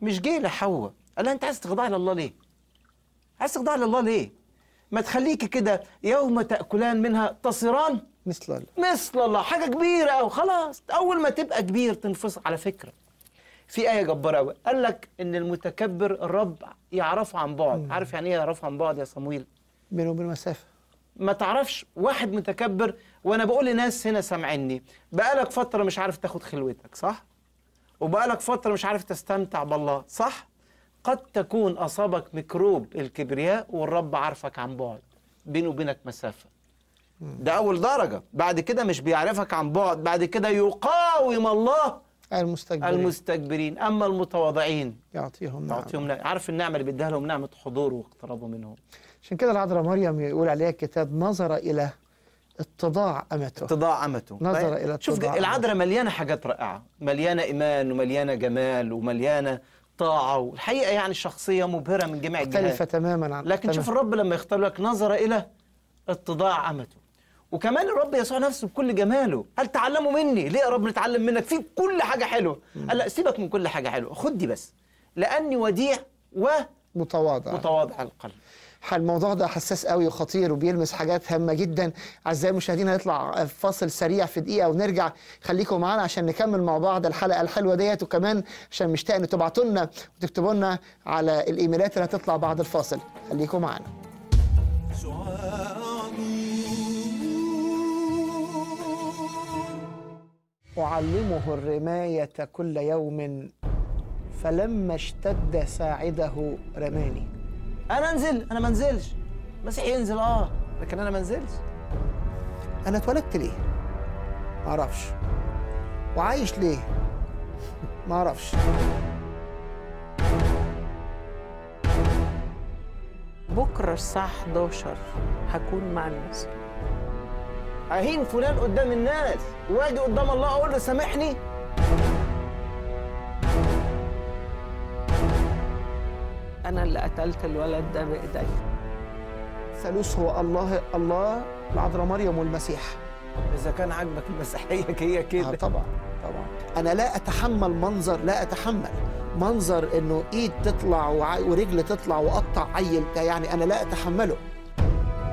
مش جه لحواء قال لها انت عايز تخضعي لله ليه عايز تخضعي لله ليه ما تخليكي كده يوم تاكلان منها تصيران مثل الله مثل الله حاجه كبيره أوي خلاص اول ما تبقى كبير تنفصل على فكره في ايه جباره قوي قال لك ان المتكبر الرب يعرفه عن بعد عارف يعني ايه يعرفه عن بعد يا صمويل بينه وبين مسافه ما تعرفش واحد متكبر وانا بقول لناس هنا سامعيني بقالك فتره مش عارف تاخد خلوتك صح وبقالك فتره مش عارف تستمتع بالله صح قد تكون اصابك ميكروب الكبرياء والرب عارفك عن بعد بينه وبينك مسافه ده اول درجه بعد كده مش بيعرفك عن بعد بعد كده يقاوم الله المستكبرين المستكبرين اما المتواضعين يعطيهم نعم يعطيهم نعمة. عارف النعمه اللي بيديها لهم نعمه حضور واقترابه منهم عشان كده العذراء مريم يقول عليها الكتاب نظر الى اتضاع امته اتضاع امته نظر طيب، إلى شوف اتضاع العذراء مليانه حاجات رائعه مليانه ايمان ومليانه جمال ومليانه طاعه والحقيقه يعني شخصيه مبهره من جميع مختلفه الجهات تماما عن لكن تمام. شوف الرب لما يختار لك نظر الى اتضاع امته وكمان الرب يسوع نفسه بكل جماله قال تعلموا مني ليه يا رب نتعلم منك في كل حاجه حلوه قال لا سيبك من كل حاجه حلوه خد دي بس لاني وديع متواضع ومتواضع القلب الموضوع ده حساس قوي وخطير وبيلمس حاجات هامه جدا اعزائي المشاهدين هنطلع فاصل سريع في دقيقه ونرجع خليكم معانا عشان نكمل مع بعض الحلقه الحلوه ديت وكمان عشان مشتاق ان تبعتوا لنا وتكتبوا لنا على الايميلات اللي هتطلع بعد الفاصل خليكم معانا أعلمه الرماية كل يوم فلما اشتد ساعده رماني انا انزل انا ما انزلش المسيح ينزل اه لكن انا ما انزلش أنا اتولدت ليه؟ معرفش وعايش ليه؟ معرفش بكرة الساعة 11 هكون مع الناس اهين فلان قدام الناس واجي قدام الله اقول له سامحني أنا اللي قتلت الولد ده بإيدي ثالوث هو الله الله العذراء مريم والمسيح اذا كان عاجبك المسيحيه هي آه كده طبعا طبعا انا لا اتحمل منظر لا اتحمل منظر انه ايد تطلع وع- ورجل تطلع واقطع عيل ده يعني انا لا اتحمله